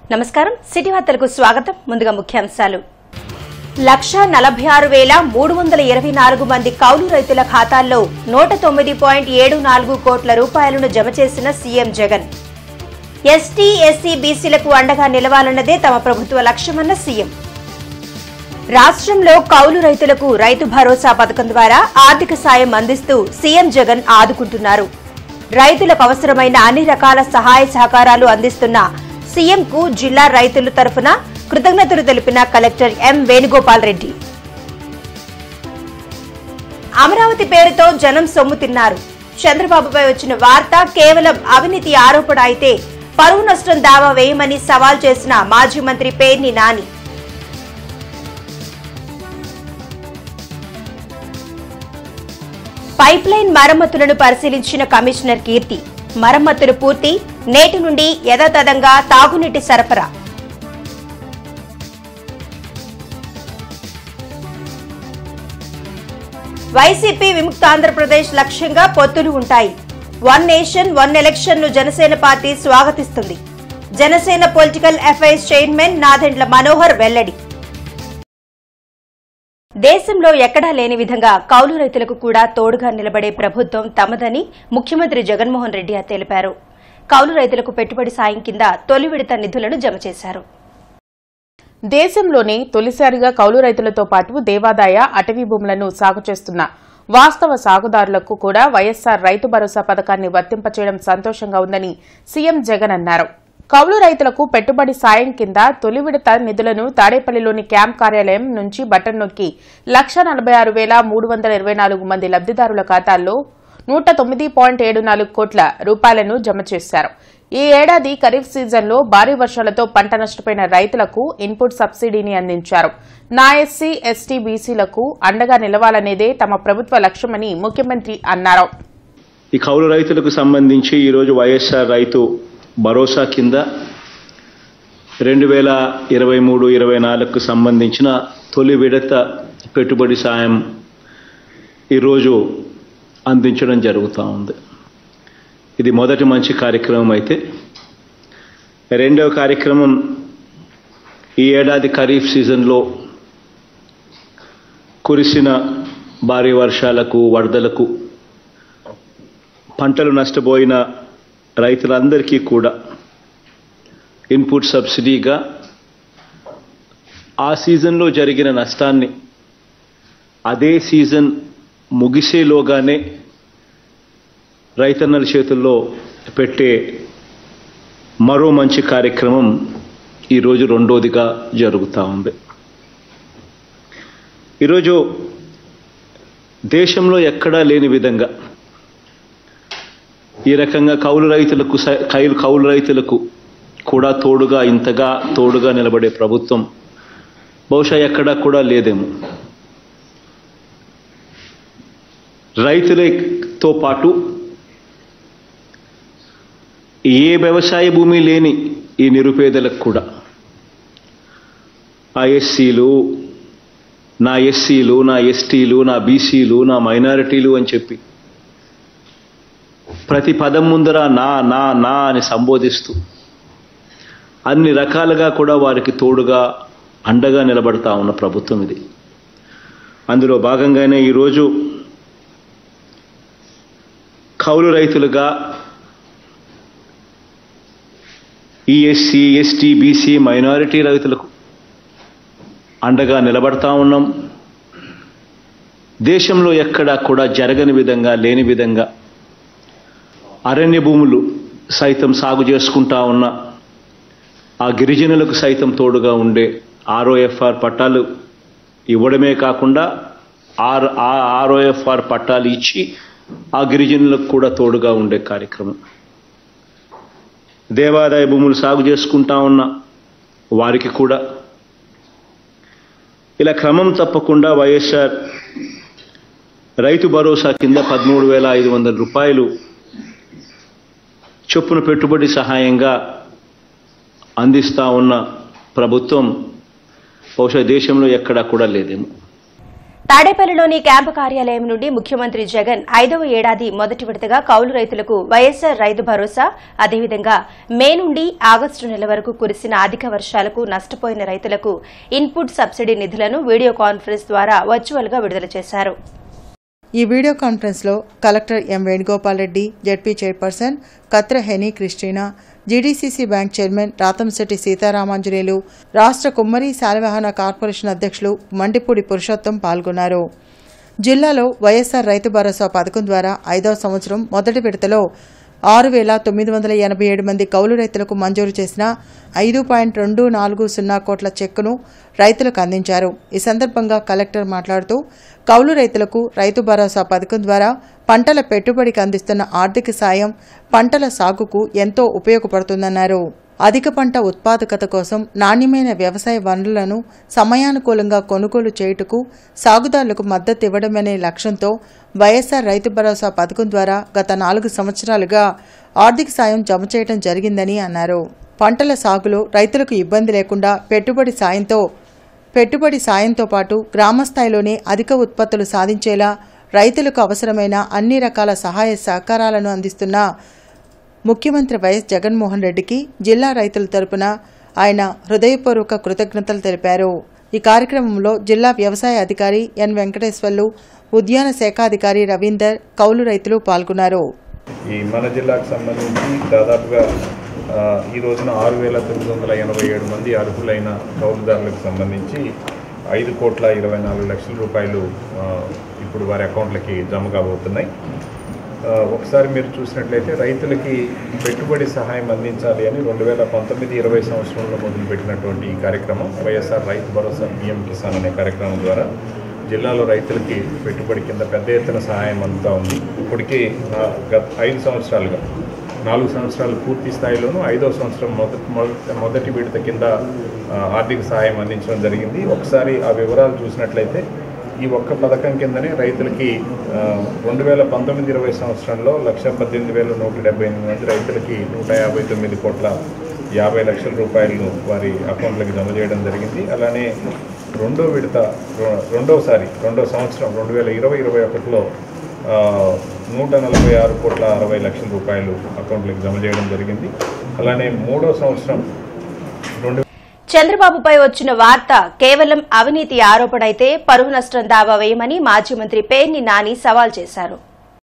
నమస్కారం సిటీ వార్తలకు స్వాగతం ముందుగా ముఖ్యాంశాలు లక్ష నలభై ఆరు వేల మూడు వందల ఇరవై నాలుగు మంది కౌలు రైతుల ఖాతాల్లో నూట తొమ్మిది పాయింట్ ఏడు నాలుగు కోట్ల రూపాయలను జమ చేసిన సీఎం జగన్ ఎస్టీ ఎస్సీ బీసీలకు అండగా నిలవాలన్నదే తమ ప్రభుత్వ లక్ష్యమన్న సీఎం రాష్ట్రంలో కౌలు రైతులకు రైతు భరోసా పథకం ద్వారా ఆర్థిక సాయం అందిస్తూ సీఎం జగన్ ఆదుకుంటున్నారు రైతులకు అవసరమైన అన్ని రకాల సహాయ సహకారాలు అందిస్తున్న సీఎంకు జిల్లా రైతుల తరఫున కృతజ్ఞతలు తెలిపిన కలెక్టర్ ఎం వేణుగోపాల్ రెడ్డి అమరావతి పేరుతో జనం సొమ్ము తిన్నారు చంద్రబాబుపై వచ్చిన వార్త కేవలం అవినీతి ఆరోపణ అయితే పరువు నష్టం దావా వేయమని సవాల్ చేసిన మాజీ మంత్రి పేర్ని నాని పైప్ లైన్ మరమ్మతులను పరిశీలించిన కమిషనర్ కీర్తి మరమ్మతులు పూర్తి నేటి నుండి యథాతథంగా తాగునీటి సరఫరా వైసీపీ విముక్త ఆంధ్రప్రదేశ్ లక్ష్యంగా పొత్తులు ఉంటాయి వన్ నేషన్ వన్ ఎలక్షన్ ను జనసేన పార్టీ స్వాగతిస్తుంది Janasena political affairs chairman Nadendla Manohar వెల్లడి దేశంలో ఎక్కడా లేని విధంగా కౌలు రైతులకు కూడా తోడుగా నిలబడే ప్రభుత్వం తమదని ముఖ్యమంత్రి జగన్మోహన్ రెడ్డి తెలిపారు కౌలు రైతులకు పెట్టుబడి సాయం కింద తొలి విడత నిధులను జమ చేశారు దేశంలోనే తొలిసారిగా కౌలు రైతులతో పాటు దేవాదాయ అటవీ భూములను సాగు చేస్తున్న వాస్తవ సాగుదారులకు కూడా వైఎస్సార్ రైతు భరోసా పథకాన్ని వర్తింపచేయడం సంతోషంగా ఉందని సీఎం జగన్ అన్నారు కౌలు రైతులకు పెట్టుబడి సాయం కింద తొలి విడత నిధులను తాడేపల్లిలోని క్యాంప్ కార్యాలయం నుంచి బటన్ నొక్కి లక్ష నలభై ఆరు వేల మూడు వందల ఇరవై నాలుగు మంది లబ్దిదారుల ఖాతాల్లో నూట తొమ్మిది పాయింట్ ఏడు నాలుగు కోట్ల రూపాయలను జమ చేశారు ఈ ఏడాది ఖరీఫ్ సీజన్లో భారీ వర్షాలతో పంట నష్టపోయిన రైతులకు ఇన్పుట్ సబ్సిడీని అందించారు నా ఎస్సీ ఎస్టీ బీసీలకు అండగా నిలవాలనేదే తమ ప్రభుత్వ లక్ష్యమని ముఖ్యమంత్రి అన్నారు ఈ కౌలు రైతులకు సంబంధించి ఈరోజు వైఎస్ఆర్ రైతు భరోసా కింద రెండు వేల ఇరవై మూడు ఇరవై నాలుగుకు సంబంధించిన తొలి విడత పెట్టుబడి సాయం ఈరోజు అందించడం జరుగుతూ ఉంది ఇది మొదటి మంచి కార్యక్రమం అయితే రెండవ కార్యక్రమం ఈ ఏడాది ఖరీఫ్ సీజన్లో కురిసిన భారీ వర్షాలకు వరదలకు పంటలు నష్టపోయిన రైతులందరికీ కూడా ఇన్పుట్ సబ్సిడీగా ఆ సీజన్లో జరిగిన నష్టాన్ని అదే సీజన్ ముగిసేలోగానే రైతన్నల చేతుల్లో పెట్టే మరో మంచి కార్యక్రమం ఈరోజు రెండోదిగా జరుగుతూ ఉంది ఈరోజు దేశంలో ఎక్కడా లేని విధంగా ఈ రకంగా కౌలు రైతులకు స- కైలు కౌలు రైతులకు కూడా తోడుగా ఇంతగా తోడుగా నిలబడే ప్రభుత్వం బహుశా ఎక్కడా కూడా లేదేమో రైతులతో పాటు ఏ వ్యవసాయ భూమి లేని ఈ నిరుపేదలకు కూడా ఆ ఎస్సీలు నా ఎస్సీలు నా ఎస్టీలు నా బీసీలు నా మైనారిటీలు అని చెప్పి ప్రతి పదం ముందర నా నా నా అని సంబోధిస్తూ అన్ని రకాలుగా కూడా వారికి తోడుగా అండగా నిలబడతా ఉన్న ప్రభుత్వం ఇది అందులో భాగంగానే ఈరోజు కౌలు రైతులుగా ఈ ఎస్సీ ఎస్టీ బీసీ మైనారిటీ రైతులకు అండగా నిలబడతా ఉన్నాం దేశంలో ఎక్కడా కూడా జరగని విధంగా లేని విధంగా అరణ్య భూములు సైతం సాగు చేసుకుంటా ఉన్న ఆ గిరిజనులకు సైతం తోడుగా ఉండే ఆర్ఓఎఫ్ఆర్ పట్టాలు ఇవ్వడమే కాకుండా ఆర్ ఆ ఆర్ఓఎఫ్ఆర్ పట్టాలు ఇచ్చి ఆ గిరిజనులకు కూడా తోడుగా ఉండే కార్యక్రమం దేవాదాయ భూములు సాగు చేసుకుంటా ఉన్న వారికి కూడా ఇలా క్రమం తప్పకుండా వైఎస్ఆర్ రైతు భరోసా కింద పదమూడు వేల ఐదు వందల రూపాయలు చొప్పున పెట్టుబడి సహాయంగా అందిస్తా ఉన్న ప్రభుత్వం బహుశా దేశంలో ఎక్కడా కూడా లేదేమో తాడేపల్లిలోని క్యాంపు కార్యాలయం నుండి ముఖ్యమంత్రి జగన్ ఐదవ ఏడాది మొదటి విడతగా కౌలు రైతులకు వైఎస్సార్ రైతు భరోసా అదేవిధంగా మే నుండి ఆగస్టు నెల వరకు కురిసిన అధిక వర్షాలకు నష్టపోయిన రైతులకు ఇన్పుట్ సబ్సిడీ నిధులను వీడియో కాన్ఫరెన్స్ ద్వారా వర్చువల్ గా విడుదల చేశారు ఈ వీడియో కాన్ఫరెన్స్లో collector M Venugopal Reddy ZP chairperson Kathera Henry Christina GDCC bank chairman Rathamsetty Seetharamanjaneyulu రాష్ట్ర కుమ్మరి శాలివాహన కార్పొరేషన్ అధ్యక్షులు మండిపూడి పురుషోత్తం పాల్గొన్నారు జిల్లాలో వైఎస్సార్ రైతు భరోసా పథకం ద్వారా ఐదవ సంవత్సరం మొదటి విడతలో ఆరు వేల తొమ్మిది వందల ఎనభై ఏడు మంది కౌలు రైతులకు మంజూరు చేసిన ఐదు పాయింట్ రెండు నాలుగు సున్నా కోట్ల చెక్కును రైతులకు అందించారు ఈ సందర్భంగా కలెక్టర్ మాట్లాడుతూ కౌలు రైతులకు రైతు భరోసా పథకం ద్వారా పంటల పెట్టుబడికి అందిస్తున్న ఆర్థిక సాయం పంటల సాగుకు ఎంతో ఉపయోగపడుతుందన్నారు అధిక పంట ఉత్పాదకత కోసం నాణ్యమైన వ్యవసాయ వనరులను సమయానుకూలంగా కొనుగోలు చేయుటకు సాగుదారులకు మద్దతు ఇవ్వడమనే లక్ష్యంతో వైఎస్సార్ రైతు భరోసా పథకం ద్వారా గత నాలుగు సంవత్సరాలుగా ఆర్థిక సాయం జమ చేయడం జరిగిందని అన్నారు పంటల సాగులో రైతులకు ఇబ్బంది లేకుండా పెట్టుబడి సాయంతో పెట్టుబడి సాయంతో పాటు గ్రామస్థాయిలోనే అధిక ఉత్పత్తులు సాధించేలా రైతులకు అవసరమైన అన్ని రకాల సహాయ సహకారాలను అందిస్తున్న ముఖ్యమంత్రి వైఎస్ జగన్మోహన్ రెడ్డికి జిల్లా రైతుల తరపున ఆయన హృదయపూర్వక కృతజ్ఞతలు తెలిపారు ఈ కార్యక్రమంలో జిల్లా వ్యవసాయ అధికారి ఎన్ వెంకటేశ్వర్లు ఉద్యాన శాఖాధికారి రవీందర్ కౌలు రైతులు పాల్గొన్నారు ఈ మన జిల్లాకు సంబంధించి దాదాపుగా ఆ, ఈ రోజున ఆరు వేల తొమ్మిది వందల ఎనభై ఏడు మంది అర్హులైన కౌలుదారులకు సంబంధించి ఐదు కోట్ల ఇరవై నాలుగు లక్షల రూపాయలు ఆ, ఇప్పుడు వారి అకౌంట్లకి జమ కాబోతున్నాయి ఆ, ఒకసారి మీరు చూసినట్లయితే రైతులకి పెట్టుబడి సహాయం అందించాలి అని రెండు వేల పంతొమ్మిది ఇరవై సంవత్సరంలో మొదలుపెట్టినటువంటి ఈ కార్యక్రమం వైఎస్ఆర్ రైతు భరోసా పిఎం కిసాన్ అనే కార్యక్రమం ద్వారా జిల్లాలో రైతులకి పెట్టుబడి కింద పెద్ద ఎత్తున సహాయం అందుతూ ఉంది ఇప్పటికీ నా- గత ఐదు సంవత్సరాలుగా నాలుగు సంవత్సరాలు పూర్తి స్థాయిలోనూ ఐదో సంవత్సరం మొదటి మొదటి మొదటి విడత కింద ఆ, ఆర్థిక సహాయం అందించడం జరిగింది ఒకసారి ఆ వివరాలు చూసినట్లయితే ఈ ఒక్క పథకం కిందనే రైతులకి ఆ, రెండు వేల పంతొమ్మిది ఇరవై సంవత్సరంలో లక్ష పద్దెనిమిది వేల నూట డెబ్బై ఎనిమిది మంది రైతులకి నూట యాభై తొమ్మిది కోట్ల యాభై లక్షల రూపాయలను వారి అకౌంట్లకు జమ చేయడం జరిగింది అలానే రెండో విడత రె- రెండోసారి రెండో సంవత్సరం రెండు వేల ఇరవై ఇరవై ఒకటిలో ఆ, నూట నలభై ఆరు కోట్ల అరవై లక్షల రూపాయలు అకౌంట్లకు జమ చేయడం జరిగింది అలానే మూడో సంవత్సరం రెండు చంద్రబాబుపై వచ్చిన వార్త కేవలం అవినీతి ఆరోపణ అయితే పరువు నష్టం దావా వేయమని మాజీ మంత్రి పేర్ని నాని సవాల్ చేశారు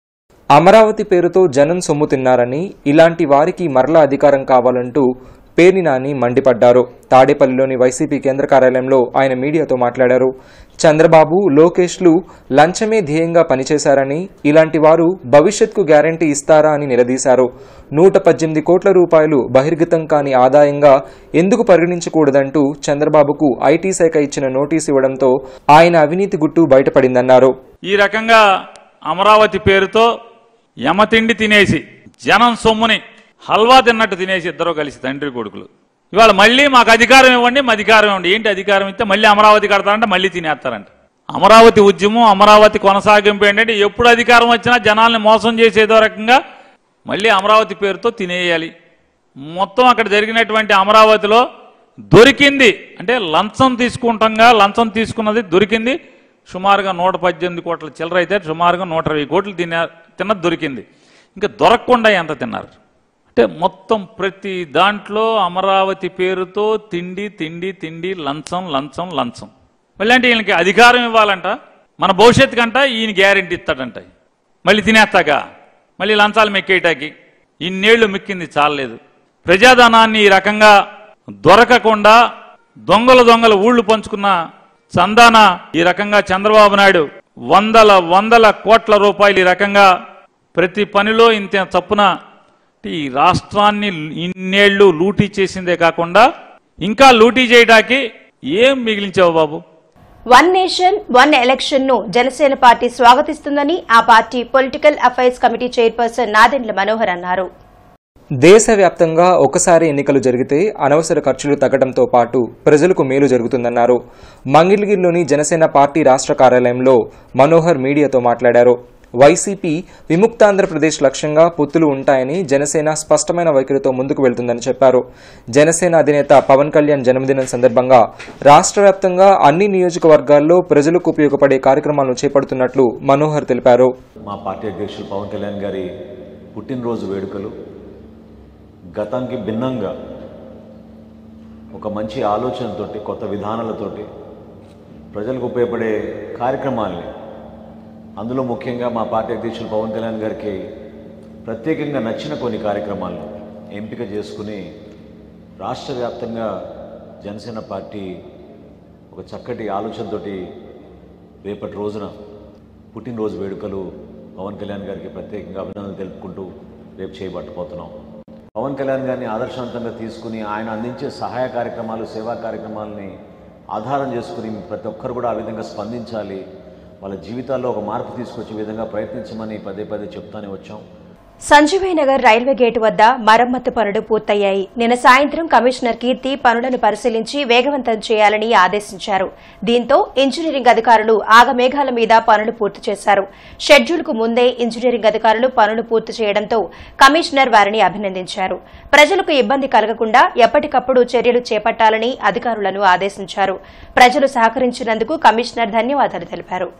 అమరావతి పేరుతో జనం సొమ్ము తిన్నారని ఇలాంటి వారికి మరలా అధికారం కావాలంటూ పేర్ని నాని మండిపడ్డారు తాడేపల్లిలోని వైసీపీ కేంద్ర కార్యాలయంలో ఆయన మీడియాతో మాట్లాడారు చంద్రబాబు లోకేష్లు లంచమే ధ్యేయంగా పనిచేశారని ఇలాంటి వారు భవిష్యత్కు గ్యారంటీ ఇస్తారా అని నిలదీశారు నూట పద్దెనిమిది కోట్ల రూపాయలు బహిర్గతం కాని ఆదాయంగా ఎందుకు పరిగణించకూడదంటూ చంద్రబాబుకు ఐటీ శాఖ ఇచ్చిన నోటీసు ఇవ్వడంతో ఆయన అవినీతి గుట్టు బయటపడిందన్నారు ఈ రకంగా అమరావతి పేరుతో యమతిండి తినేసి జనం సొమ్ముని హల్వా తిన్నట్టు తినేసి ఇద్దరు కలిసి తండ్రి కొడుకులు ఇవాళ మళ్ళీ మాకు అధికారం ఇవ్వండి మా అధికారం ఇవ్వండి ఏంటి అధికారం ఇస్తే మళ్ళీ అమరావతి కడతారంటే మళ్ళీ తినేస్తారంట అమరావతి ఉద్యమం అమరావతి కొనసాగింపు ఏంటంటే ఎప్పుడు అధికారం వచ్చినా జనాల్ని మోసం చేసేదో రకంగా మళ్ళీ అమరావతి పేరుతో తినేయాలి మొత్తం అక్కడ జరిగినటువంటి అమరావతిలో దొరికింది అంటే లంచం తీసుకుంటాంగా లంచం తీసుకున్నది దొరికింది సుమారుగా నూట పద్దెనిమిది కోట్ల చిల్లర అయితే సుమారుగా నూట ఇరవై కోట్లు తిన తిన్నది దొరికింది ఇంకా దొరకకుండా ఎంత తిన్నారు అంటే మొత్తం ప్రతి దాంట్లో అమరావతి పేరుతో తిండి తిండి తిండి లంచం లంచం లంచం మళ్ళీ అంటే ఈయనకి అధికారం ఇవ్వాలంట మన భవిష్యత్తు కంట ఈయన గ్యారెంటీ ఇస్తాడంట మళ్ళీ తినేస్తాక మళ్ళీ లంచాలు మెక్కేయటాకి ఇన్నేళ్లు మెక్కింది చాలలేదు ప్రజాధనాన్ని ఈ రకంగా దొరకకుండా దొంగల దొంగల ఊళ్ళు పంచుకున్న చందాన ఈ రకంగా చంద్రబాబు నాయుడు వందల వందల కోట్ల రూపాయలు ఈ రకంగా ప్రతి పనిలో ఇంత చప్పున ఈ రాష్ట్రాన్ని ఇన్నేళ్లు లూటీ చేసిందే కాకుండా ఇంకా లూటీ చేయడానికి ఏం మిగిలించావు Babu one nation one election ను జనసేన పార్టీ స్వాగతిస్తుందని ఆ party political affairs committee chairperson Nadendla Manohar అన్నారు దేశవ్యాప్తంగా ఒకసారి ఎన్నికలు జరిగితే అనవసర ఖర్చులు తగ్గడంతో పాటు ప్రజలకు మేలు జరుగుతుందన్నారు మంగిల్గిరిలోని జనసేన పార్టీ రాష్ట్ర కార్యాలయంలో మనోహర్ మీడియాతో మాట్లాడారు వైసీపీ విముక్తాంధ్రప్రదేశ్ లక్ష్యంగా పొత్తులు ఉంటాయని జనసేన స్పష్టమైన వైఖరితో ముందుకు వెళ్తుందని చెప్పారు జనసేన అధినేత పవన్ కళ్యాణ్ జన్మదినం సందర్భంగా రాష్ట్ర వ్యాప్తంగా అన్ని నియోజకవర్గాల్లో ప్రజలకు ఉపయోగపడే కార్యక్రమాలను చేపడుతున్నట్లు మనోహర్ తెలిపారు మా పార్టీ అధ్యక్షులు పవన్ కళ్యాణ్ గారి పుట్టినరోజు వేడుకలు గతానికి భిన్నంగా ఒక మంచి ఆలోచనతోటి కొత్త విధానాలతోటి ప్రజలకు ఉపయోగపడే కార్యక్రమాల్ని అందులో ముఖ్యంగా మా పార్టీ అధ్యక్షులు పవన్ కళ్యాణ్ గారికి ప్రత్యేకంగా నచ్చిన కొన్ని కార్యక్రమాలను ఎంపిక చేసుకుని రాష్ట్ర వ్యాప్తంగా జనసేన పార్టీ ఒక చక్కటి ఆలోచనతోటి రేపటి రోజున పుట్టినరోజు వేడుకలు పవన్ కళ్యాణ్ గారికి ప్రత్యేకంగా అభినందనలు తెలుపుకుంటూ రేపు చేయబట్టబోతున్నాం పవన్ కళ్యాణ్ గారిని ఆదర్శవంతంగా తీసుకుని ఆయన అందించే సహాయ కార్యక్రమాలు సేవా కార్యక్రమాలని ఆధారం చేసుకుని ప్రతి ఒక్కరు కూడా ఆ విధంగా స్పందించాలి వాళ్ళ జీవితాల్లో ఒక మార్పు తీసుకొచ్చే విధంగా ప్రయత్నించమని పదే పదే చెప్తానే వచ్చాం సంజీవయ్య నగర్ రైల్వే గేటు వద్ద మరమ్మతు పనులు పూర్తయ్యాయి నిన్న సాయంత్రం కమిషనర్ కీర్తి పనులను పరిశీలించి వేగవంతం చేయాలని ఆదేశించారు దీంతో ఇంజనీరింగ్ అధికారులు ఆగమేఘాల మీద పనులు పూర్తి చేశారు షెడ్యూల్కు ముందే ఇంజనీరింగ్ అధికారులు పనులు పూర్తి చేయడంతో కమిషనర్ వారిని అభినందించారు ప్రజలకు ఇబ్బంది కలగకుండా ఎప్పటికప్పుడు చర్యలు చేపట్టాలని అధికారులను ఆదేశించారు ప్రజలు సహకరించినందుకు కమిషనర్ ధన్యవాదాలు తెలిపారు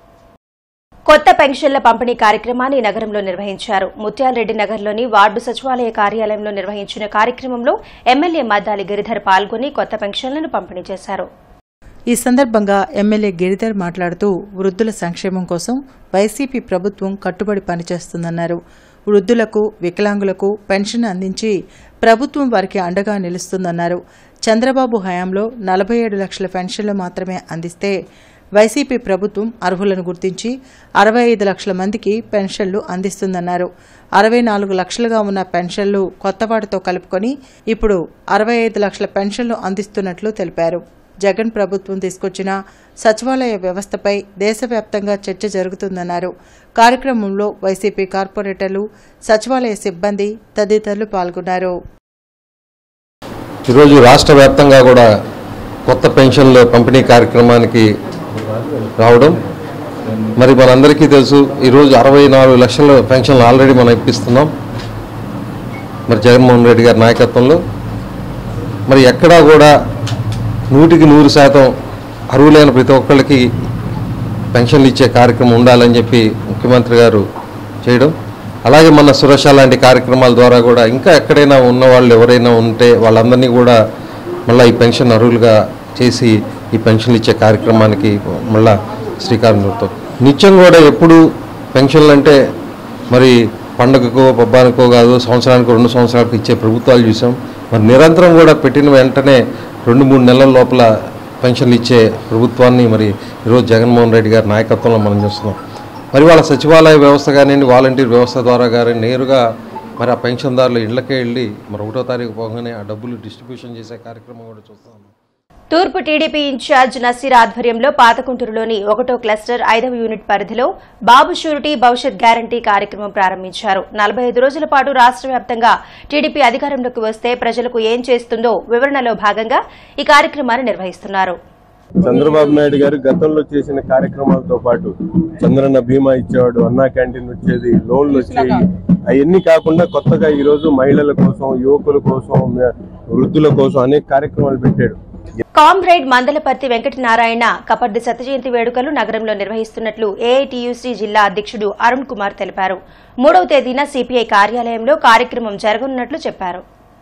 కొత్త పెన్షన్ల పంపిణీ కార్యక్రమాన్ని నగరంలో నిర్వహించారు ముత్యాలరెడ్డి నగర్లోని వార్డు సచివాలయ కార్యాలయంలో నిర్వహించిన కార్యక్రమంలో ఎమ్మెల్యే మద్దాలి గిరిధర్ పాల్గొని కొత్త పెన్షన్లను పంపిణీ చేశారు ఈ సందర్భంగా ఎమ్మెల్యే గిరిధర్ మాట్లాడుతూ వృద్ధుల సంక్షేమం కోసం వైసీపీ ప్రభుత్వం కట్టుబడి పనిచేస్తుందన్నారు వృద్ధులకు వికలాంగులకు పెన్షన్ అందించి ప్రభుత్వం వారికి అండగా నిలుస్తుందన్నారు చంద్రబాబు హయాంలో నలభై ఏడు లక్షల పెన్షన్లు మాత్రమే అందిస్తే వైసీపీ ప్రభుత్వం అర్హులను గుర్తించి అరవై ఐదు లక్షల మందికి పెన్షన్లు అందిస్తుందన్నారు అరవై నాలుగు లక్షలుగా ఉన్న పెన్షన్లు కొత్తవాటితో కలుపుకొని ఇప్పుడు అరవై ఐదు లక్షల పెన్షన్లు అందిస్తున్నట్లు తెలిపారు జగన్ ప్రభుత్వం తీసుకొచ్చిన సచివాలయ వ్యవస్థపై దేశవ్యాప్తంగా చర్చ జరుగుతుందన్నారు కార్యక్రమంలో వైసీపీ కార్పొరేటర్లు సచివాలయ సిబ్బంది తదితరులు పాల్గొన్నారు ఈరోజు రాష్ట్ర వ్యాప్తంగా కూడా కొత్త పెన్షన్ల పంపిణీ కార్యక్రమానికి రావడం మరి మనందరికీ తెలుసు ఈరోజు అరవై నాలుగు లక్షల పెన్షన్లు ఆల్రెడీ మనం ఇప్పిస్తున్నాం మరి జగన్మోహన్ రెడ్డి గారి నాయకత్వంలో మరి ఎక్కడా కూడా నూటికి నూరు శాతం అర్హులైన ప్రతి ఒక్కళ్ళకి పెన్షన్లు ఇచ్చే కార్యక్రమం ఉండాలని చెప్పి ముఖ్యమంత్రి గారు చేయడం అలాగే మన సురక్ష లాంటి కార్యక్రమాల ద్వారా కూడా ఇంకా ఎక్కడైనా ఉన్న వాళ్ళు ఎవరైనా ఉంటే వాళ్ళందరినీ కూడా మళ్ళీ ఈ పెన్షన్ అర్హులుగా చేసి ఈ పెన్షన్లు ఇచ్చే కార్యక్రమానికి మళ్ళా శ్రీకారం చుడతాం నిత్యం కూడా ఎప్పుడు పెన్షన్లు అంటే మరి పండగకో పబ్బానికో కాదు సంవత్సరానికి రెండు సంవత్సరాలకు ఇచ్చే ప్రభుత్వాలు చూసాం మరి నిరంతరం కూడా పెట్టిన వెంటనే రెండు మూడు నెలల లోపల పెన్షన్లు ఇచ్చే ప్రభుత్వాన్ని మరి ఈరోజు జగన్మోహన్ రెడ్డి గారి నాయకత్వంలో మనం చూస్తున్నాం మరి వాళ్ళ సచివాలయ వ్యవస్థ కానివ్వండి వాలంటీర్ వ్యవస్థ ద్వారా కానీ నేరుగా మరి ఆ పెన్షన్దారుల ఇళ్ళకే వెళ్ళి మరి ఒకటో తారీఖు పోగానే ఆ డబ్బులు డిస్ట్రిబ్యూషన్ చేసే కార్యక్రమం కూడా చూస్తాం తూర్పు టీడీపీ ఇన్ఛార్జ్ నసీర్ ఆధ్వర్యంలో పాతకుంటూరులోని ఒకటో క్లస్టర్ ఐదవ యూనిట్ పరిధిలో బాబు షూరిటీ భవిష్యత్ గ్యారంటీ కార్యక్రమం ప్రారంభించారు నలభై ఐదు రోజుల పాటు రాష్ట్ర వ్యాప్తంగా టీడీపీ అధికారంలోకి వస్తే ప్రజలకు ఏం చేస్తుందో వివరణలో భాగంగా ఈ కార్యక్రమాన్ని నిర్వహిస్తున్నారు చంద్రబాబు నాయుడు గారు గతంలో చేసిన కార్యక్రమాలతో పాటు చంద్రన్న బీమా ఇచ్చేవాడు అన్నా క్యాంటీన్ వచ్చేది లోన్లు వచ్చేవి అవన్నీ కాకుండా కొత్తగా ఈ రోజు మహిళల కోసం యువకుల కోసం వృద్ధుల కోసం అనేక కార్యక్రమాలు పెట్టాడు కామ్రేడ్ మందలపర్తి వెంకటనారాయణ కపర్ది సత్యజయంతి వేడుకలు నగరంలో నిర్వహిస్తున్నట్లు ఏఐటీయూసీ జిల్లా అధ్యక్షుడు అరుణ్ కుమార్ తెలిపారు మూడవ తేదీన సిపిఐ కార్యాలయంలో కార్యక్రమం జరగనున్నట్లు చెప్పారు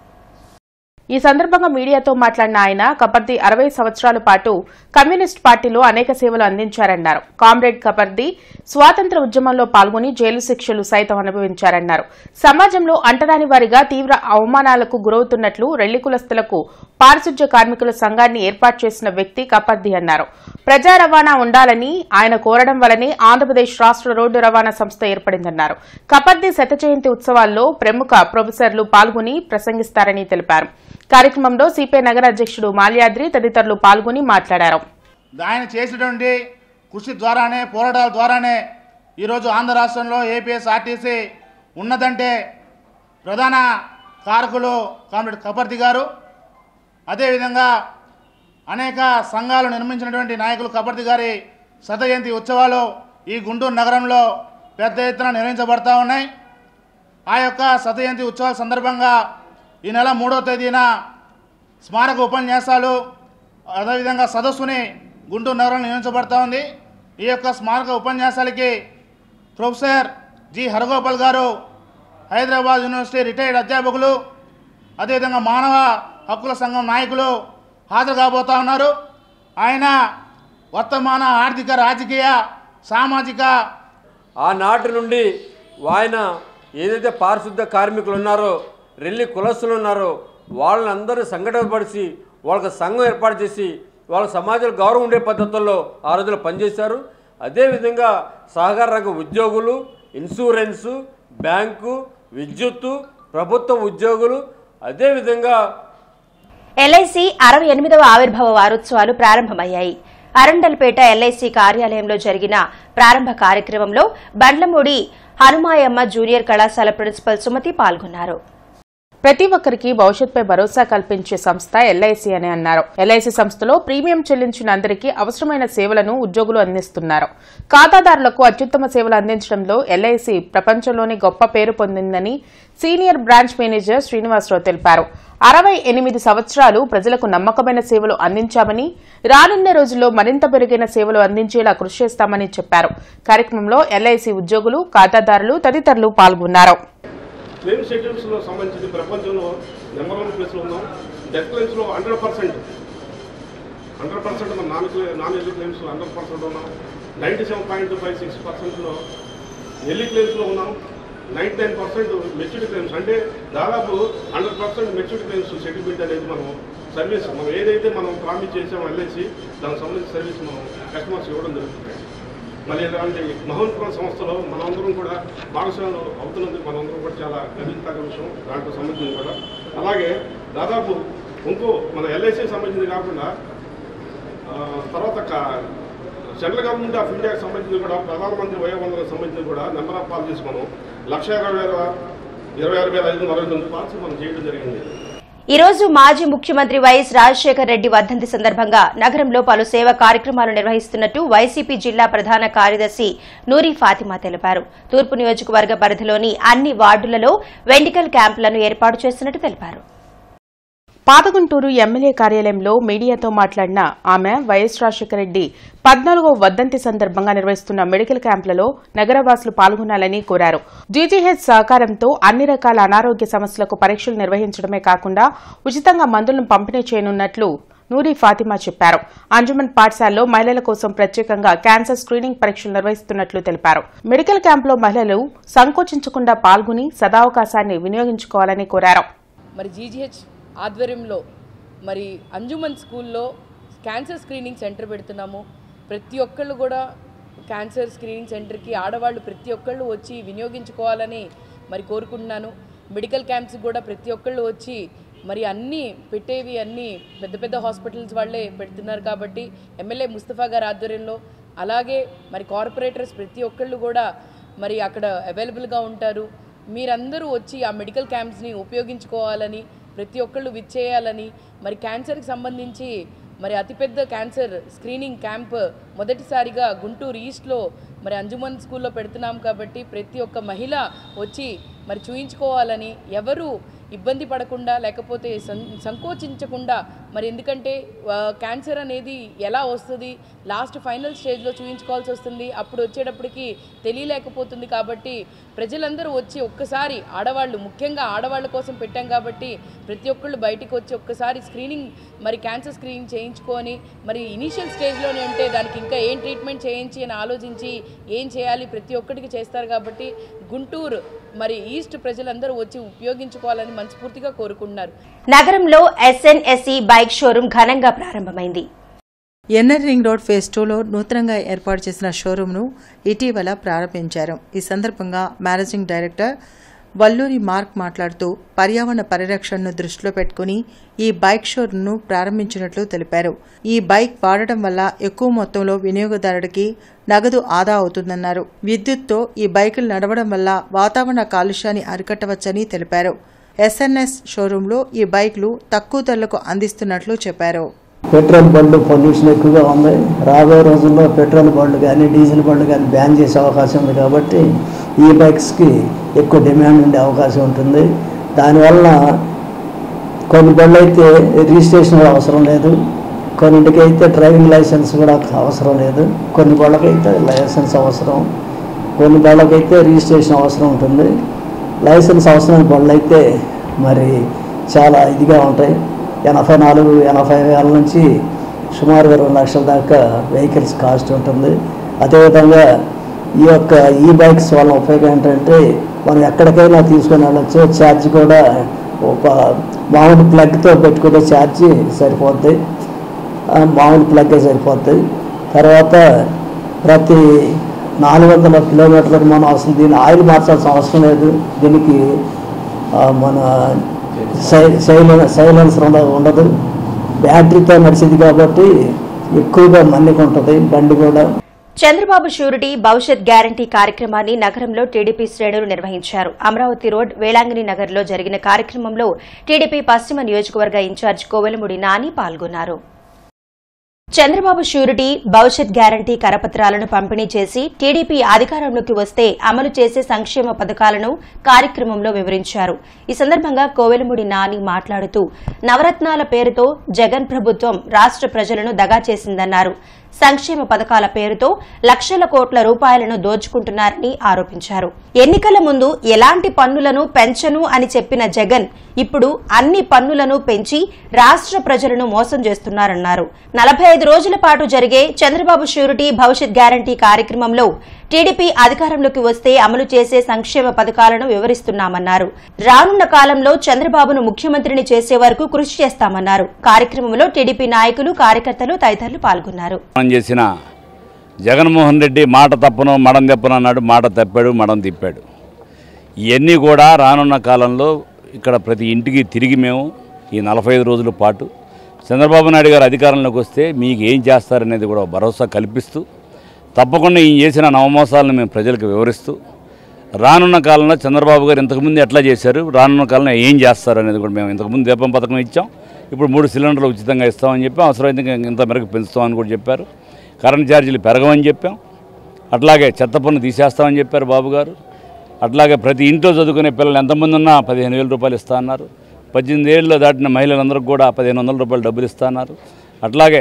ఈ సందర్భంగా మీడియాతో మాట్లాడిన ఆయన కపర్ది అరవై సంవత్సరాల పాటు కమ్యూనిస్ట్ పార్టీలో అనేక సేవలు అందించారన్నారు కామ్రేడ్ కపర్ది స్వాతంత్ర ఉద్యమంలో పాల్గొని జైలు శిక్షలు సైతం అనుభవించారన్నారు సమాజంలో అంటరాని వారిగా తీవ్ర అవమానాలకు గురవుతున్నట్లు రెల్లి కులస్తులకు పారిశుధ్య కార్మికుల సంఘాన్ని ఏర్పాటు చేసిన వ్యక్తి కపర్ది అన్నారు ప్రజా రవాణా ఉండాలని ఆయన కోరడం వల్లనే ఆంధ్రప్రదేశ్ రాష్ట్ర రోడ్డు రవాణా సంస్థ ఏర్పడిందన్నారు కపర్ది శత జయంతి ఉత్సవాల్లో ప్రముఖ ప్రొఫెసర్లు పాల్గొని ప్రసంగిస్తారని తెలిపారు కార్యక్రమంలో సిపిఐ నగర అధ్యక్షుడు మాల్యాద్రి తదితరులు పాల్గొని మాట్లాడారు ఆయన చేసినటువంటి కృషి ద్వారానే పోరాటాల ద్వారానే ఈరోజు ఆంధ్ర రాష్ట్రంలో ఏపీఎస్ఆర్టీసీ ఉన్నదంటే ప్రధాన కారకులు కామ్రేడ్ కపర్తి గారు అదేవిధంగా అనేక సంఘాలు నిర్మించినటువంటి నాయకులు కపర్తి గారి శత జయంతి ఉత్సవాలు ఈ గుంటూరు నగరంలో పెద్ద ఎత్తున నిర్వహించబడతా ఉన్నాయి ఆ యొక్క శత జయంతి ఉత్సవాల సందర్భంగా ఈ నెల మూడో తేదీన స్మారక ఉపన్యాసాలు అదేవిధంగా సదస్సుని గుంటూరు నగరంలో నిర్వహించబడతా ఉంది ఈ యొక్క స్మారక ఉపన్యాసాలకి ప్రొఫెసర్ జి హరగోపాల్ గారు హైదరాబాద్ యూనివర్సిటీ రిటైర్డ్ అధ్యాపకులు అదేవిధంగా మానవ హక్కుల సంఘం నాయకులు హాజరు కాబోతా ఉన్నారు ఆయన వర్తమాన ఆర్థిక రాజకీయ సామాజిక ఆనాటి నుండి ఆయన ఏదైతే పారిశుద్ధ కార్మికులు ఉన్నారో రెల్లి కులస్తులు ఉన్నారో వాళ్ళని అందరూ సంఘటనపరిచి వాళ్ళకి సంఘం ఏర్పాటు చేసి వాళ్ళ సమాజంలో గౌరవం ఉండే పద్ధతుల్లో ఆ రోజుల్లో పనిచేశారు అదేవిధంగా సహకార రంగ ఉద్యోగులు ఇన్సూరెన్సు బ్యాంకు విద్యుత్తు ప్రభుత్వ ఉద్యోగులు అదేవిధంగా ఎల్ఐసి అరవై ఎనిమిదవ ఆవిర్భావ వారోత్సవాలు ప్రారంభమయ్యాయి అరండల్పేట ఎల్ఐసి కార్యాలయంలో జరిగిన ప్రారంభ కార్యక్రమంలో బండ్లమూడి హనుమాయమ్మ జూనియర్ కళాశాల ప్రిన్సిపల్ సుమతి పాల్గొన్నారు ప్రతి ఒక్కరికి భవిష్యత్పై భరోసా కల్పించే సంస్థ ఎల్ఐసి అని అన్నారు ఎల్ఐసి సంస్థలో ప్రీమియం చెల్లించిన అందరికీ అవసరమైన సేవలను ఉద్యోగులు అందిస్తున్నారు ఖాతాదారులకు అత్యుత్తమ సేవలు అందించడంలో ఎల్ఐసి ప్రపంచంలోనే గొప్ప పేరు పొందిందని సీనియర్ బ్రాంచ్ మేనేజర్ శ్రీనివాసరావు తెలిపారు అరవై ఎనిమిది సంవత్సరాలు ప్రజలకు నమ్మకమైన సేవలు అందించామని రానున్న రోజుల్లో మరింత మెరుగైన సేవలు అందించేలా కృషి చేస్తామని చెప్పారు కార్యక్రమంలో ఎల్ఐసి ఉద్యోగులు ఖాతాదారులు తదితరులు పాల్గొన్నారు క్లెయిమ్ షెడ్యూల్స్లో సంబంధించి ప్రపంచంలో నెంబర్ వన్ ప్లేస్లో ఉన్నాం డెత్ క్లెయిమ్స్లో హండ్రెడ్ పర్సెంట్ హండ్రెడ్ పర్సెంట్ మన నాన్ నాన్ ఎల్లి క్లెయిమ్స్లో హండ్రెడ్ పర్సెంట్ ఉన్నాం ninety seven point five six పర్సెంట్లో ఎల్లి క్లెయిమ్స్లో ఉన్నాం ninety nine percent maturity claims అంటే దాదాపు hundred percent maturity claims settlement అనేది మనం సర్వీస్ మనం ఏదైతే మనం ప్రామిస్ చేసామో వెళ్ళేసి దానికి సంబంధించిన సర్వీస్ మనం కస్టమర్స్ ఇవ్వడం జరుగుతుంది మళ్ళీ ఇలాంటి మహోన్నత సంస్థలో మనందరం కూడా భాగస్వాములు అవుతున్నందుకు మనందరం కూడా చాలా గర్వించదగ్గ విషయం దాంట్లో సంబంధించింది కూడా అలాగే దాదాపు ఇంకో మన ఎల్ఐసి సంబంధించింది కాకుండా ఆ, తర్వాత క- సెంట్రల్ గవర్నమెంట్ ఆఫ్ ఇండియాకి సంబంధించి కూడా ప్రధానమంత్రి వయోవందనకు సంబంధించి కూడా నెంబర్ ఆఫ్ పాలసీస్ మనం లక్ష ఇరవై వేల ఇరవై ఆరు వేల ఐదు వందల అరవై తొమ్మిది పాలసీ మనం చేయడం జరిగింది ఈ రోజు మాజీ ముఖ్యమంత్రి వైఎస్ రాజశేఖర్ రెడ్డి వర్ధంతి సందర్భంగా నగరంలో పలు సేవా కార్యక్రమాలు నిర్వహిస్తున్నట్టు వైసీపీ జిల్లా ప్రధాన కార్యదర్శి నూరి ఫాతిమా తెలిపారు తూర్పు నియోజకవర్గ పరిధిలోని అన్ని వార్డులలో వెండికల్ క్యాంపులను ఏర్పాటు చేస్తున్నట్టు తెలిపారు పాతగుంటూరు ఎమ్మెల్యే కార్యాలయంలో మీడియాతో మాట్లాడిన ఆమె వైఎస్ రాజశేఖర రెడ్డి పద్నాలుగో వర్ధంతి సందర్భంగా నిర్వహిస్తున్న మెడికల్ క్యాంపులలో నగరవాసులు పాల్గొనాలని కోరారు జీజీహెచ్ సహకారంతో అన్ని రకాల అనారోగ్య సమస్యలకు పరీక్షలు నిర్వహించడమే కాకుండా ఉచితంగా మందులను పంపిణీ చేయనున్నట్లు నూరి ఫాతిమా చెప్పారు అంజుమన్ పాఠశాలలో మహిళల కోసం ప్రత్యేకంగా క్యాన్సర్ స్క్రీనింగ్ పరీక్షలు నిర్వహిస్తున్నట్లు తెలిపారు మెడికల్ క్యాంపులో మహిళలు సంకోచించకుండా పాల్గొని సదావకాశాన్ని వినియోగించుకోవాలని కోరారు మరి జీజీహెచ్ ఆధ్వర్యంలో మరి అంజుమన్ స్కూల్లో క్యాన్సర్ స్క్రీనింగ్ సెంటర్ పెడుతున్నాము ప్రతి ఒక్కళ్ళు కూడా క్యాన్సర్ స్క్రీనింగ్ సెంటర్కి ఆడవాళ్ళు ప్రతి ఒక్కళ్ళు వచ్చి వినియోగించుకోవాలని మరి కోరుకుంటున్నాను మెడికల్ క్యాంప్స్ కూడా ప్రతి ఒక్కళ్ళు వచ్చి మరి అన్నీ పెట్టేవి అన్నీ పెద్ద పెద్ద హాస్పిటల్స్ వాళ్ళే పెడుతున్నారు కాబట్టి ఎమ్మెల్యే ముస్తఫా గారి ఆధ్వర్యంలో అలాగే మరి కార్పొరేటర్స్ ప్రతి ఒక్కళ్ళు కూడా మరి అక్కడ అవైలబుల్గా ఉంటారు మీరందరూ వచ్చి ఆ మెడికల్ క్యాంప్స్ని ఉపయోగించుకోవాలని ప్రతి ఒక్కళ్ళు విచ్చేయాలని మరి క్యాన్సర్కి సంబంధించి మరి అతిపెద్ద క్యాన్సర్ స్క్రీనింగ్ క్యాంప్ మొదటిసారిగా గుంటూరు ఈస్ట్లో మరి అంజుమన్ స్కూల్లో పెడుతున్నాం కాబట్టి ప్రతి ఒక్క మహిళ వచ్చి మరి చూయించుకోవాలని ఎవరు ఇబ్బంది పడకుండా లేకపోతే సం సంకోచించకుండా మరి ఎందుకంటే ఆ, క్యాన్సర్ అనేది ఎలా వస్తుంది లాస్ట్ ఫైనల్ స్టేజ్లో చూయించుకోవాల్సి వస్తుంది అప్పుడు వచ్చేటప్పటికి తెలియలేకపోతుంది కాబట్టి ప్రజలందరూ వచ్చి ఒక్కసారి ఆడవాళ్ళు ముఖ్యంగా ఆడవాళ్ళ కోసం పెట్టాం కాబట్టి ప్రతి ఒక్కళ్ళు బయటికి వచ్చి ఒక్కసారి స్క్రీనింగ్ మరి క్యాన్సర్ స్క్రీనింగ్ చేయించుకొని మరి ఇనీషియల్ స్టేజ్లోనే ఉంటే దానికి ఇంకా ఏం ట్రీట్మెంట్ చేయించి అని ఆలోచించి ఏం చేయాలి ప్రతి ఒక్కటికి చేస్తారు కాబట్టి గుంటూరు మరి ఈస్ట్ ప్రజలందరూ వచ్చి ఉపయోగించుకోవాలని మనస్ఫూర్తిగా కోరుకుంటున్నారు నగరంలో ఎస్ఎన్ఎస్ఈ బైక్ షోరూం ఘనంగా ప్రారంభమైంది ఎన్ఆర్ రింగ్ రోడ్ ఫేజ్ టూలో నూతనంగా ఏర్పాటు చేసిన షోరూంను ఇటీవల ప్రారంభించారు ఈ సందర్భంగా మేనేజింగ్ డైరెక్టర్ వల్లూరి మార్క్ మాట్లాడుతూ పర్యావరణ పరిరక్షణను దృష్టిలో పెట్టుకుని ఈ బైక్ షోరూంను ప్రారంభించినట్లు తెలిపారు ఈ బైక్ వాడటం వల్ల ఎక్కువ మొత్తంలో వినియోగదారుడికి నగదు ఆదా అవుతుందన్నారు విద్యుత్తో ఈ బైకులు నడవడం వల్ల వాతావరణ కాలుష్యాన్ని అరికట్టవచ్చని తెలిపారు ఎస్ఎన్ఎస్ షోరూంలో ఈ బైక్లు తక్కువ ధరలకు అందిస్తున్నట్లు చెప్పారు పెట్రోల్ బండ్లు పొల్యూషన్ ఎక్కువగా ఉంది రాబోయే రోజుల్లో పెట్రోల్ బండ్లు కానీ డీజిల్ బండ్లు కానీ బ్యాన్ చేసే అవకాశం ఉంది కాబట్టి ఈ బైక్స్కి ఎక్కువ డిమాండ్ ఉండే అవకాశం ఉంటుంది దానివల్ల కొన్ని బండ్లు అయితే రిజిస్ట్రేషన్ కూడా అవసరం లేదు కొన్నింటికి అయితే డ్రైవింగ్ లైసెన్స్ కూడా అవసరం లేదు కొన్ని బళ్ళకైతే లైసెన్స్ అవసరం కొన్ని బళ్ళకైతే రిజిస్ట్రేషన్ అవసరం ఉంటుంది లైసెన్స్ అవసరమైన బళ్ళు అయితే మరి చాలా ఇదిగా ఉంటాయి ఎనభై నాలుగు ఎనభై వేల నుంచి సుమారు ఇరవై లక్షల దాకా వెహికల్స్ కాస్ట్ ఉంటుంది అదేవిధంగా ఈ యొక్క ఈ బైక్స్ వల్ల ఉపయోగం ఏంటంటే మనం ఎక్కడికైనా తీసుకొని వెళ్ళచ్చు ఛార్జ్ కూడా ఒక మామూలు ప్లగ్తో పెట్టుకునే ఛార్జీ సరిపోద్ది ఆ మామూలు ప్లగ్గే సరిపోద్ది తర్వాత ప్రతి నాలుగు వందల కిలోమీటర్లకు మనం అసలు దీని ఆయిల్ మార్చాల్సిన అవసరం లేదు దీనికి ఆ, మన సై సైలెన్ సైలెన్సర్ ఉండ- ఉండదు బ్యాటరీతో నడిచింది కాబట్టి ఎక్కువగా మన్నిక ఉంటుంది బండి కూడా చంద్రబాబు షూరిటీ భవిష్యత్ గ్యారంటీ కార్యక్రమాన్ని నగరంలో టీడీపీ శ్రేణులు నిర్వహించారు అమరావతి రోడ్ వేళాంగిని నగర్లో జరిగిన కార్యక్రమంలో టీడీపీ పశ్చిమ నియోజకవర్గ ఇన్ఛార్జ్ కోవెలముడి నాని పాల్గొన్నారు చంద్రబాబు షూరిటీ భవిష్యత్ గ్యారంటీ కరపత్రాలను పంపిణీ చేసి టీడీపీ అధికారంలోకి వస్తే అమలు చేసే సంక్షేమ పథకాలను కార్యక్రమంలో వివరించారు ఈ సందర్భంగా కోవెలముడి నాని మాట్లాడుతూ నవరత్నాల పేరుతో జగన్ ప్రభుత్వం రాష్ట ప్రజలను దగా చేసిందన్నారు సంక్షేమ పథకాల పేరుతో లక్షల కోట్ల రూపాయలను దోచుకుంటున్నారని ఆరోపించారు ఎన్నికల ముందు ఎలాంటి పన్నులను పెంచను అని చెప్పిన జగన్ ఇప్పుడు అన్ని పన్నులను పెంచి రాష్ట్ర ప్రజలను మోసం చేస్తున్నారన్నారు నలభై ఐదు రోజుల పాటు జరిగే చంద్రబాబు షూరిటీ భవిష్యత్ గ్యారంటీ కార్యక్రమంలో టీడీపీ అధికారంలోకి వస్తే అమలు చేసే సంక్షేమ పథకాలను వివరిస్తున్నామన్నారు రానున్న కాలంలో చంద్రబాబును ముఖ్యమంత్రిని చేసే వరకు కృషి చేస్తామన్నారు కార్యక్రమంలో టీడీపీ నాయకులు కార్యకర్తలు తదితరులు పాల్గొన్నారు మనం చేసిన జగన్మోహన్ రెడ్డి మాట తప్పను మడం తెప్పను అన్నాడు మాట తప్పాడు మడం తిప్పాడు ఇవన్నీ కూడా రానున్న కాలంలో ఇక్కడ ప్రతి ఇంటికి తిరిగి మేము ఈ నలభై ఐదు రోజుల పాటు చంద్రబాబు నాయుడు గారు అధికారంలోకి వస్తే మీకు ఏం చేస్తారనేది కూడా భరోసా కల్పిస్తూ తప్పకుండా ఈయన చేసిన నవమోసాలను మేము ప్రజలకు వివరిస్తూ రానున్న కాలంలో చంద్రబాబు గారు ఇంతకుముందు ఎట్లా చేశారు రానున్న కాలంలో ఏం చేస్తారు అనేది కూడా మేము ఇంతకుముందు దీపం పథకం ఇచ్చాం ఇప్పుడు మూడు సిలిండర్లు ఉచితంగా ఇస్తామని చెప్పాం అవసరమైతే ఇంకా ఇంత మేరకు పెంచుతామని కూడా చెప్పారు కరెంట్ ఛార్జీలు పెరగమని చెప్పాం అట్లాగే చెత్త పన్ను తీసేస్తామని చెప్పారు బాబు గారు అట్లాగే ప్రతి ఇంట్లో చదువుకునే పిల్లలు ఎంతమంది ఉన్నా పదిహేను వేల రూపాయలు ఇస్తా అన్నారు పద్దెనిమిది ఏళ్ళు దాటిన మహిళలందరికీ కూడా పదిహేను వందల రూపాయలు డబ్బులు ఇస్తా అన్నారు అట్లాగే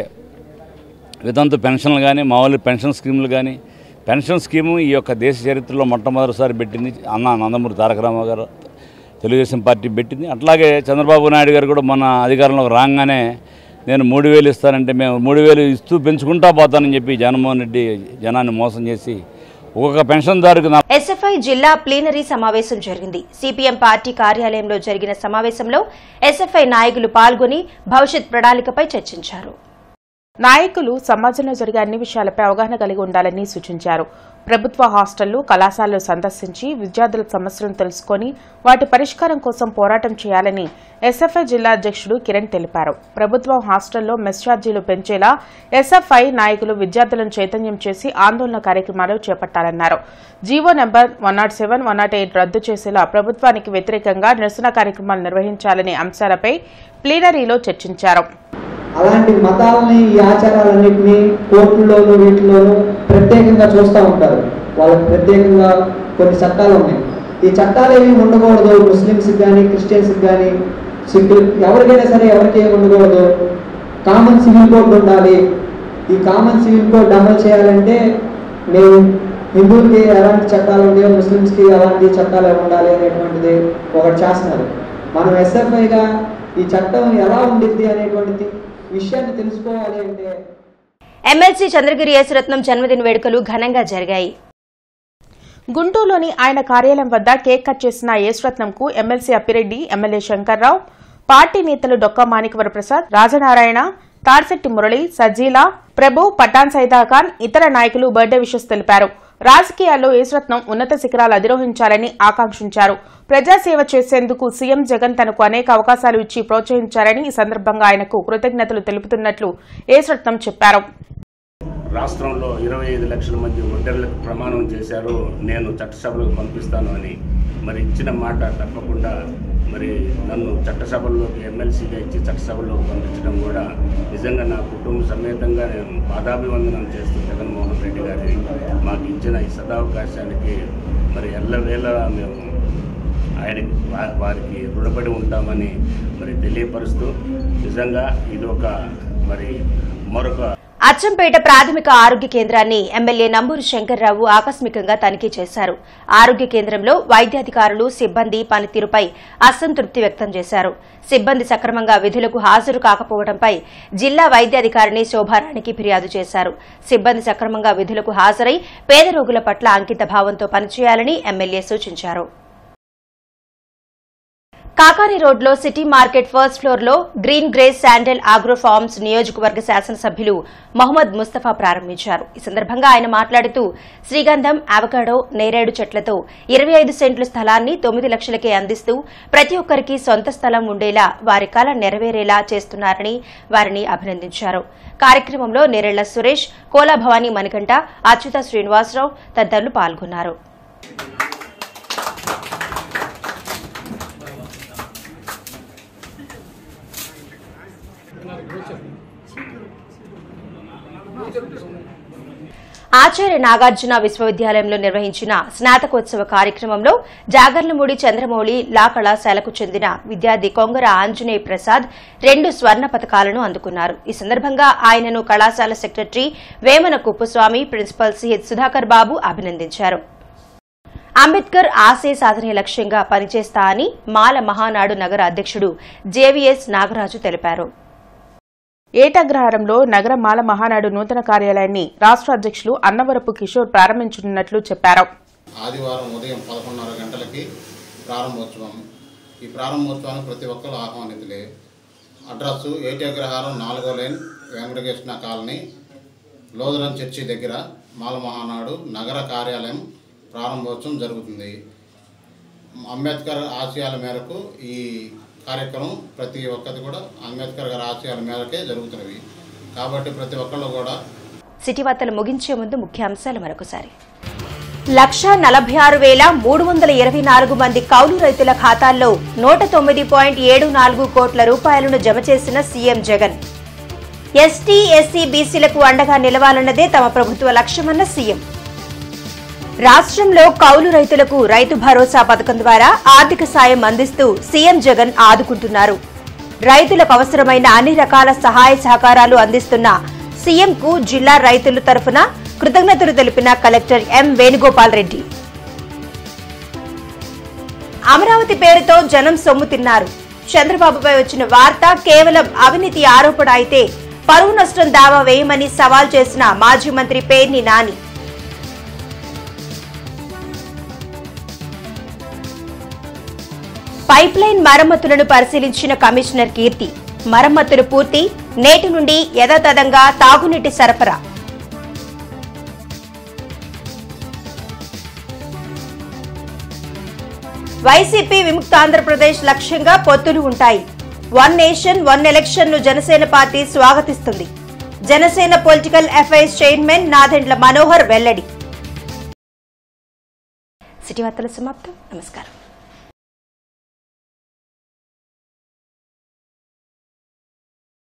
వితంతు పెన్షన్లు కానీ మామూలు పెన్షన్ స్కీములు కానీ పెన్షన్ స్కీము ఈ యొక్క దేశ చరిత్రలో మొట్టమొదటిసారి పెట్టింది అన్న నందమూరి తారక రామారావు గారు తెలుగుదేశం పార్టీ పెట్టింది అట్లాగే చంద్రబాబు నాయుడు గారు కూడా మన అధికారంలోకి రాగానే నేను మూడు వేలు ఇస్తానంటే మేము మూడు వేలు ఇస్తూ పెంచుకుంటా పోతానని చెప్పి జగన్మోహన్ రెడ్డి జనాన్ని మోసం చేసి ఒక్కొక్క పెన్షన్దారుకు నా ఎస్ఎఫ్ఐ జిల్లా ప్లీనరీ సమావేశం జరిగింది సిపిఎం పార్టీ కార్యాలయంలో జరిగిన సమావేశంలో ఎస్ఎఫ్ఐ నాయకులు పాల్గొని భవిష్యత్ ప్రణాళికపై చర్చించారు నాయకులు సమాజంలో జరిగే అన్ని విషయాలపై అవగాహన కలిగి ఉండాలని సూచించారు ప్రభుత్వ హాస్టళ్లు కళాశాలలు సందర్శించి విద్యార్థుల సమస్యలను తెలుసుకొని వాటి పరిష్కారం కోసం పోరాటం చేయాలని ఎస్ఎఫ్ఐ జిల్లా అధ్యక్షుడు కిరణ్ తెలిపారు ప్రభుత్వ హాస్టల్లో మెస్ ఛార్జీలు పెంచేలా ఎస్ఎఫ్ఐ నాయకులు విద్యార్థులను చైతన్యం చేసి ఆందోళన కార్యక్రమాలు చేపట్టాలన్నారు GO number one nought seven one nought eight రద్దు చేసేలా ప్రభుత్వానికి వ్యతిరేకంగా నిరసన కార్యక్రమాలు నిర్వహించాలనే అంశాలపై ప్లీనరీలో చర్చించారు అలాంటి మతాలని ఈ ఆచారాలన్నింటినీ కోర్టుల్లోనూ వీటిలోనూ ప్రత్యేకంగా చూస్తూ ఉంటారు వాళ్ళకి ప్రత్యేకంగా కొన్ని చట్టాలు ఉన్నాయి ఈ చట్టాలు ఏమి ఉండకూడదు ముస్లిమ్స్కి కానీ క్రిస్టియన్స్కి కానీ సిక్కులు ఎవరికైనా సరే ఎవరికి ఏమి ఉండకూడదు కామన్ సివిల్ కోడ్ ఉండాలి ఈ కామన్ సివిల్ కోడ్ అమలు చేయాలంటే మేము హిందువులకి ఎలాంటి చట్టాలు ఉన్నాయో ముస్లిమ్స్కి ఎలాంటి చట్టాలు ఏమి ఉండాలి అనేటువంటిది ఒకటి చేస్తున్నారు మనం ఎస్ఎఫ్ఐగా ఈ చట్టం ఎలా ఉండిద్ది అనేటువంటిది విషయాన్ని తెలుసుకోవాలి అంటే ఎమ్మెల్సీ చంద్రగిరి యేసురత్నం జన్మదిన వేడుకలు ఘనంగా జరిగాయి గుంటూరులోని ఆయన కార్యాలయం వద్ద కేక్ కట్ చేసిన యేసురత్నంకు MLC Appireddy MLA Shankarrao party నేతలు డొక్క మాణికవర ప్రసాద్ రాజనారాయణ తార్శెట్టి మురళి సజ్జీలా ప్రభు పఠాన్ సైదాఖాన్ ఇతర నాయకులు బర్త్డే విషెస్ తెలిపారు రాజకీయాల్లో యేసురత్నం ఉన్నత శిఖరాలు అధిరోహించాలని ఆకాంక్షించారు ప్రజాసేవ చేసేందుకు సీఎం జగన్ తనకు అనేక అవకాశాలు ఇచ్చి ప్రోత్సహించారని ఈ సందర్భంగా ఆయనకు కృతజ్ఞతలు తెలుపుతున్నట్లు యేసురత్నం చెప్పారు రాష్ట్రంలో ఇరవై ఐదు లక్షల మంది ఒంటరులకు ప్రమాణం చేశారు నేను చట్టసభలకు పంపిస్తాను అని మరి ఇచ్చిన మాట తప్పకుండా మరి నన్ను చట్టసభల్లోకి ఎమ్మెల్సీగా ఇచ్చి చట్టసభల్లోకి పంపించడం కూడా నిజంగా నా కుటుంబ సమేతంగా నేను పాదాభివందనం చేస్తూ జగన్మోహన్ రెడ్డి గారి మాకు ఇచ్చిన ఈ సదావకాశానికి మరి ఎల్లవేళలా మేము ఆయనకి వా- వారికి రుణపడి ఉంటామని మరి తెలియపరుస్తూ నిజంగా ఇది ఒక మరి మరొక అచ్చంపేట ప్రాథమిక ఆరోగ్య కేంద్రాన్ని ఎమ్మెల్యే నంబూరు శంకర్రావు ఆకస్మికంగా తనిఖీ చేశారు ఆరోగ్య కేంద్రంలో వైద్యాధికారులు సిబ్బంది పనితీరుపై అసంతృప్తి వ్యక్తం చేశారు సిబ్బంది సక్రమంగా విధులకు హాజరు కాకపోవడంపై జిల్లా వైద్యాధికారిని శోభారానికి ఫిర్యాదు చేశారు సిబ్బంది సక్రమంగా విధులకు హాజరై పేద రోగుల పట్ల అంకిత భావంతో పనిచేయాలని ఎమ్మెల్యే సూచించారు కాకాని రోడ్లో సిటీ మార్కెట్ ఫస్ట్ ఫ్లోర్ లో green grace sandal agro farms నియోజకవర్గ శాసనసభ్యులు మహమ్మద్ ముస్తఫా ప్రారంభించారు ఈ సందర్భంగా ఆయన మాట్లాడుతూ శ్రీగంధం అవకాడో నేరేడు చెట్లతో ఇరవై ఐదు సెంట్ల స్థలాన్ని తొమ్మిది లక్షలకే అందిస్తూ ప్రతి ఒక్కరికి సొంత స్థలం ఉండేలా వారి కళ నెరవేరేలా చేస్తున్నారని వారిని అభినందించారు కార్యక్రమంలో నేరెళ్ల సురేష్ కోలా భవానీ మణికంఠ అచ్యుత శ్రీనివాసరావు తదితరులు పాల్గొన్నారు ఆచార్య నాగార్జున విశ్వవిద్యాలయంలో నిర్వహించిన స్నాతకోత్సవ కార్యక్రమంలో జాగర్లమూడి చంద్రమౌళి లా కళాశాలకు చెందిన విద్యార్థి కొంగర ఆంజనేయ ప్రసాద్ రెండు స్వర్ణ పతకాలను అందుకున్నారు ఈ సందర్భంగా ఆయనను కళాశాల secretary Vemana Kuppuswamy principal CH Sudhakar Babu అభినందించారు అంబేద్కర్ ఆశయ సాధనే లక్ష్యంగా పనిచేస్తా అని మాల మహానాడు నగర అధ్యక్షుడు జేవీఎస్ నాగరాజు తెలిపారు ఏటగ్రహారంలో నగర మాల మహానాడు నూతన కార్యాలయాన్ని రాష్ట్ర అధ్యక్షులు అన్నవరపు కిషోర్ ప్రారంభించనున్నట్లు చెప్పారు ఆదివారం ఉదయం పదకొండున్నర గంటలకి ప్రారంభోత్సవం ఈ ప్రారంభోత్సవానికి ప్రతి ఒక్కరు ఆహ్వానితులే అడ్రస్సు ఏటి అగ్రహారం నాలుగో లైన్ వెంకటకృష్ణ కాలనీ లోదరం చర్చి దగ్గర మాల మహానాడు నగర కార్యాలయం ప్రారంభోత్సవం జరుగుతుంది అంబేద్కర్ ఆశయాల మేరకు ఈ కార్యక్రమం ప్రతి ఒక్కటి కూడా అంబేద్కర్ గారి ఆశయాల మేరకే జరుగుతున్నవి కాబట్టి ప్రతి ఒక్కళ్ళు కూడా సిటీ వార్తలు ముగించే ముందు ముఖ్యాంశాలు మరొకసారి లక్ష నలభై ఆరు వేల మూడు వందల ఇరవై నాలుగు మంది కౌలు రైతుల ఖాతాల్లో నూట తొమ్మిది పాయింట్ ఏడు నాలుగు కోట్ల రూపాయలను జమ చేసిన సీఎం జగన్ ఎస్టీ ఎస్సీ బీసీలకు అండగా నిలవాలన్నదే తమ ప్రభుత్వ లక్ష్యమన్న సీఎం రాష్ట్రంలో కౌలు రైతులకు రైతు భరోసా పథకం ద్వారా ఆర్థిక సాయం అందిస్తూ సీఎం జగన్ ఆదుకుంటున్నారు రైతులకు అవసరమైన అన్ని రకాల సహాయ సహకారాలు అందిస్తున్న సీఎంకు జిల్లా రైతుల తరఫున కృతజ్ఞతలు తెలిపిన కలెక్టర్ ఎం వేణుగోపాల్ రెడ్డి అమరావతి పేరుతో జనం సొమ్ము తిన్నారు చంద్రబాబుపై వచ్చిన వార్త కేవలం అవినీతి ఆరోపణ అయితే పరువు నష్టం దావా వేయమని సవాల్ చేసిన మాజీ మంత్రి పేర్ని నాని పైప్ లైన్ మరమ్మతులను పరిశీలించిన కమిషనర్ కీర్తి మరమ్మతులు పూర్తి నేటి నుండి యథాతథంగా తాగునీటి సరఫరా వైసీపీ విముక్త ఆంధ్రప్రదేశ్ లక్ష్యంగా పొత్తులు ఉంటాయి వన్ నేషన్ వన్ ఎలక్షన్ ను జనసేన పార్టీ స్వాగతిస్తుంది Janasena political affairs chairman Nadendla Manohar వెల్లడి సిటీ వార్తల సమాప్తం నమస్కారం